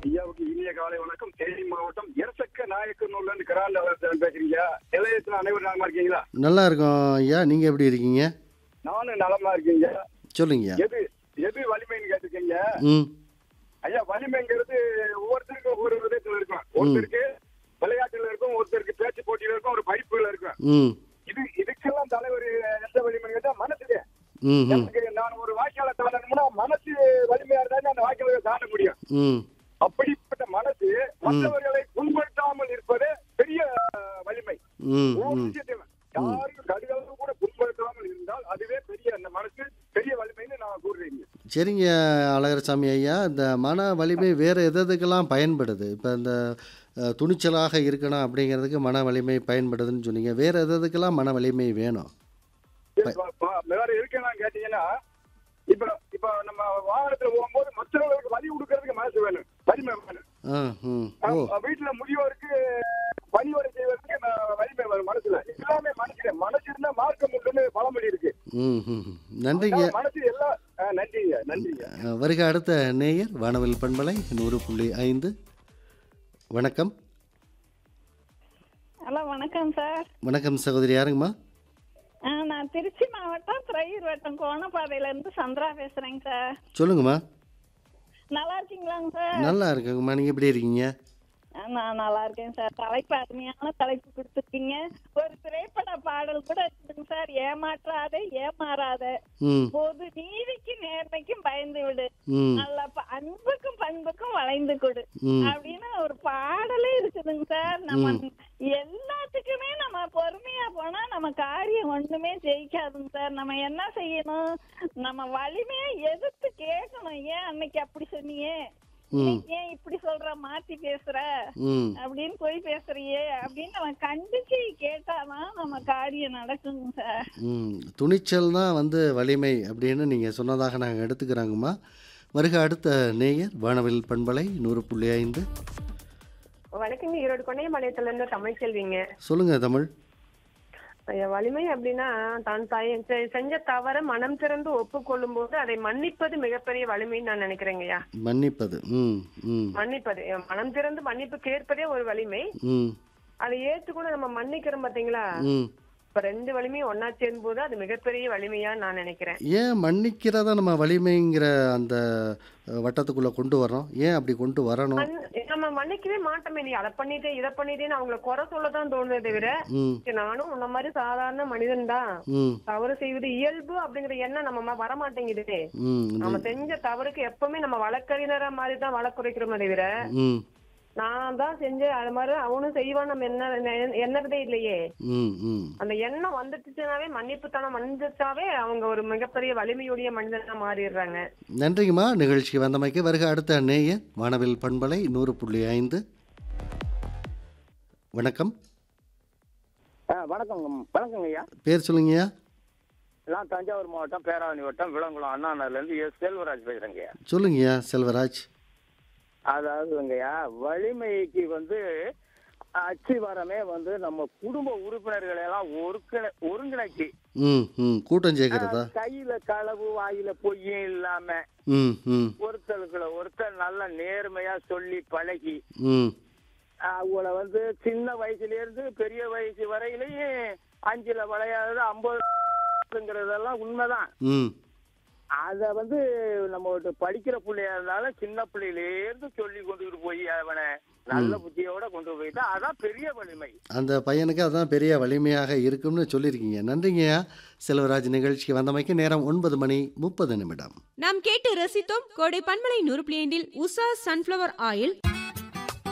ஐயாவுக்கு இனிய காலை வணக்கம் தேனி மாவட்டம் எரசக்க நாயக்கனூர்ல இருந்து கிராண்ட் பேசுறீங்க இளையத்துல அனைவரும் நலமா இருக்கீங்களா நல்லா இருக்கோம் ஐயா நீங்கள் எப்படி இருக்கீங்க நானும் நலமா இருக்கீங்க சொல்லுங்கய்யா எது எது வலிமைன்னு கேட்டிருக்கீங்க ம் ஐயா வலிமைங்கிறது ஒவ்வொருத்தருக்கும் ஒவ்வொரு விதத்துல இருக்கும் ஒருத்தருக்கு விளையாட்டுல இருக்கும் ஒருத்தருக்கு பேச்சு போட்டியில இருக்கும் ஒரு படிப்புல இருக்கும் ம் இது இதுக்கெல்லாம் தலைவர் எந்த வலிமைன்னு கேட்டா மனசுக்கு ம் ம் எனக்கு நான் ஒரு வாய்க்கால தாண்டணும்னா மனசு வலிமையா இருந்தா அந்த வாய்க்கால தாண்ட முடியும் ம் அப்படிப்பட்ட மனசு மற்றவர்களை புண்படுத்தாமல் இருப்பது பெரிய அஹ், வலிமை ம் ஒவ்வொரு ம் விஷயத்திலும் யாரும் கடுகளவு கூட புண்படுத்தாமல் இருந்தால் அதுவே பெரிய அந்த மனசு பெரிய வலிமைன்னு நான் கூறுறேன் சரிங்க அழகரசாமி ஐயா இந்த மன வலிமை வேறு எதுக்கெல்லாம் பயன்படுது இப்போ இந்த அஹ், துணிச்சலாக இருக்கணும் அப்படிங்கிறதுக்கு மன வலிமை பயன்படுதுன்னு சொன்னீங்க வேறு எதுக்கெல்லாம் மன வலிமை வேணும் இப்ப- இப்ப வேற இருக்கேன்னு கேட்டீங்கன்னா இப்ப இப்ப நம்ம வாகனத்துல போகும்போது மற்றவர்களுக்கு வழி கொடுக்கறதுக்கு மனசு வேணும் வலிமை வேணும் ஆ ம் ஓ அஹ் வீட்டுல முதியோருக்கு பணியோரை செய்வதற்கு ம- வலிமை வரும் மனசுல எல்லாமே மனசுல மனசு இருந்தா மார்க்கம் உண்டுன்னு பழமொழி இருக்கு ம் ம் நன்றிங்க அதனால மனசு எல்லாம் அஹ் நன்றிங்க நன்றிங்க அஹ், வருக அடுத்த நேயர் வானவில் பண்பலை நூறு புள்ளி ஐந்து வணக்கம் ஹலோ வணக்கம் சார் வணக்கம் சகோதரி யாருங்கம்மா ஆ, நான் திருச்சி மாவட்டம் திரையூர் வட்டம் கோணப்பாதையில இருந்து சந்திரா பேசுறேங்க சார் சொல்லுங்கம்மா நல்லா இருக்கீங்களாங்க சார் நல்லா இருக்குங்கம்மா நீங்கள் எப்படி இருக்கீங்க ஆ, நான் நல்லா இருக்கேன் சார் தலைப்பு அருமையான தலைப்பு கொடுத்துருக்கீங்க ஒரு திரைப்பட பாடல் கூட இருக்குதுங்க சார் ஏமாற்றாதே ஏமாறாத ம் பொது நீதிக்கும் நேர்மைக்கும் பயந்து விடு ம் நல்ல ப- அன்புக்கும் பண்புக்கும் வளைந்து கொடு ம் அப்படின்னு ஒரு பாடலே இருக்குதுங்க சார் நம்ம எல்லாத்துக்குமே நம்ம பொறுமையா போனா நம்ம காரியம் ஒண்ணுமே ஜெயிக்காதுங்க சார் நம்ம என்ன செய்யணும் நம்ம வலிமையா எதிர்த்து கேட்கணும் ஏன் அன்னைக்கு அப்படி சொன்னியே இன்னைக்கு ஏன் இப்படி சொல்ற மாத்தி பேசுற ம் அப்படின்னு போய் பேசுறியே அப்படின்னு நம்ம கண்டிச்சு கேட்டாதான் நம்ம காரியம் நடக்குங்க சார் ம் துணிச்சல் தான் வந்து வலிமை அப்படின்னு நீங்கள் சொன்னதாக நாங்கள் எடுத்துக்கிறாங்கம்மா வருக அடுத்த நேயர் வானவில் பண்பலை நூறு புள்ளி ஐந்து வணக்கங்க ஈரோடு கொண்டையம்பாளையத்துல இருந்து தமிழ் செல்விங்க சொல்லுங்கள் தமிழ் ஐயா, வலிமை அப்படின்னா தான் தாய் செ- செஞ்ச தவற மனம் திறந்து ஒப்புக்கொள்ளும் போது அதை மன்னிப்பது மிகப்பெரிய வலிமைன்னு நான் நினைக்கிறேங்கய்யா மன்னிப்பது ம் ம் மன்னிப்பது என் மனம் திறந்து மன்னிப்பு கேட்பதே ஒரு வலிமை ம் அதை ஏத்து கூட நம்ம மன்னிக்கிறோம் பாத்தீங்களா ம் இப்ப ரெண்டு வலிமையும் ஒன்னா சேரும் போது அது மிகப்பெரிய வலிமையா நான் நினைக்கிறேன் ஏன் மன்னிக்கிறத நம்ம வலிமைங்கிற அந்த அஹ், வட்டத்துக்குள்ளே கொண்டு வர்றோம் ஏன் அப்படி கொண்டு வரணும் மன்- நம்ம மன்னிக்கவே மாட்டோமே நீ அதை பண்ணிட்டே இதை பண்ணிட்டேன்னு அவங்கள குறை சொல்லதான் தோணுதே தவிர ம் சரி, நானும் உன்ன மாதிரி சாதாரண மனிதன் தான் ம் தவறு செய்வது இயல்பு அப்படிங்கிற எண்ணம் நம்ம ம- வரமாட்டேங்குது ம் இந்த- நம்ம செஞ்ச தவறுக்கு எப்பவுமே நம்ம வழக்கறிஞரா மாதிரி தான் வழக்குரைக்கிறோமே தவிர ம் நான் தான் செஞ்சேன் அது மாதிரி அவனும் செய்வான் நம்ம என்ன என்ன- எண்ணறதே இல்லையே ம் ம் அந்த எண்ணம் வந்துட்டுச்சுனாவே மன்னிப்புத்தனம் வந்துச்சாவே அவங்க ஒரு மிகப்பெரிய வலிமையுடைய மனிதனா மாறிடுறாங்க நன்றிங்கம்மா நிகழ்ச்சிக்கு வந்தமைக்கு வருக அடுத்த நேயர் வானவில் பண்பலை நூறு புள்ளி ஐந்து வணக்கம் வணக்கம் வணக்கங்க ஐயா பேர் சொல்லுங்கய்யா நான் தஞ்சாவூர் மாவட்டம் பேராவணி வட்டம் விளங்குளம் அண்ணா நகர்ல இருந்து எஸ் செல்வராஜ் பேசுறேங்க ஐயா சொல்லுங்கய்யா செல்வராஜ் அதாவதுங்கய்யா வலிமைக்கு வந்து அச்சிவாரமே வந்து நம்ம குடும்ப உறுப்பினர்களை எல்லாம் ஒருங்கிணை ஒருங்கிணைச்சு ம் ம் கூட்டம் சேர்க்கிறதா கையில களவு வாயில பொய்யும் இல்லாம ம் ம் ஒருத்தருக்குள்ள ஒருத்தர் நல்ல நேர்மையா சொல்லி பழகி ம் அவங்கள வந்து சின்ன வயசுல இருந்து பெரிய வயசு வரையிலையும் அஞ்சுல விளையாடுறது ஐம்பதுங்கிறதெல்லாம் உண்மைதான் ம் அத வந்து நம்ம ஒரு படிக்கிற பிள்ளையா இருந்தாலும் சின்ன பிள்ளையில இருந்து சொல்லி கொண்டுகிட்டு போய் அவனை நல்ல புத்தியோட கொண்டு போயிட்டா அதான் பெரிய வலிமை அந்த பையனுக்கு அதான் பெரிய வலிமையாக இருக்கும்னு சொல்லியிருக்கீங்க நன்றிங்கய்யா செல்வராஜ் நிகழ்ச்சிக்கு வந்தமைக்கு நேரம் ஒன்பது மணி முப்பது நிமிடம் நாம் கேட்டு ரசித்தோம் கோடை பண்பலை நூறு புள்ளி ஐந்தில் உஷா சன்ஃப்ளவர் ஆயில்